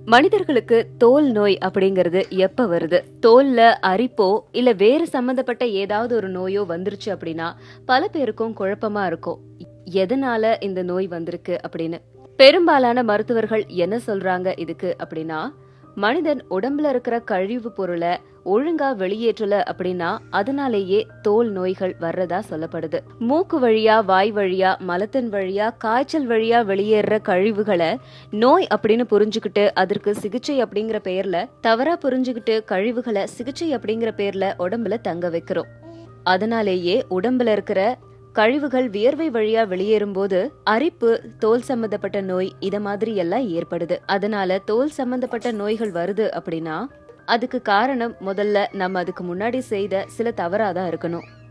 மனிதர்களுக்கு தோல் நோய் அப்படிங்கறது எப்ப வருது தோல்ல அரிப்போ இல்ல வேற சம்பந்தப்பட்ட ஏதாவது ஒரு நோயோ வந்துருச்சு அப்படின்னா பல பேருக்கும் குழப்பமா இருக்கும் எதனால இந்த நோய் வந்திருக்கு அப்படின்னு பெரும்பாலான மருத்துவர்கள் என்ன சொல்றாங்க இதுக்கு அப்படின்னா மனிதன் உடம்புல இருக்கிற கழிவு பொருளை ஒழுங்கா வெளியேற்றல அப்படின்னா அதனாலேயே தோல் நோய்கள் வர்றதா சொல்லப்படுது மூக்கு வழியா வாய் வழியா மலத்தின் வழியா காய்ச்சல் வழியா வெளியேற கழிவுகளை நோய் அப்படின்னு புரிஞ்சுக்கிட்டு அதற்கு சிகிச்சை அப்படிங்கிற பெயர்ல தவறா புரிஞ்சுக்கிட்டு கழிவுகளை சிகிச்சை அப்படிங்கிற பேர்ல உடம்புல தங்க வைக்கிறோம் அதனாலேயே உடம்புல இருக்கிற கழிவுகள் வியர்வை வழியா வெளியேறும் போது அரிப்பு தோல் சம்பந்தப்பட்ட நோய் இத மாதிரி எல்லாம் ஏற்படுது அதனால தோல் சம்பந்தப்பட்ட நோய்கள் வருது அப்படின்னா அதுக்கு காரணம் முதல்ல நம்ம அதுக்கு முன்னாடி செய்த சில தவறாதான் இருக்கணும்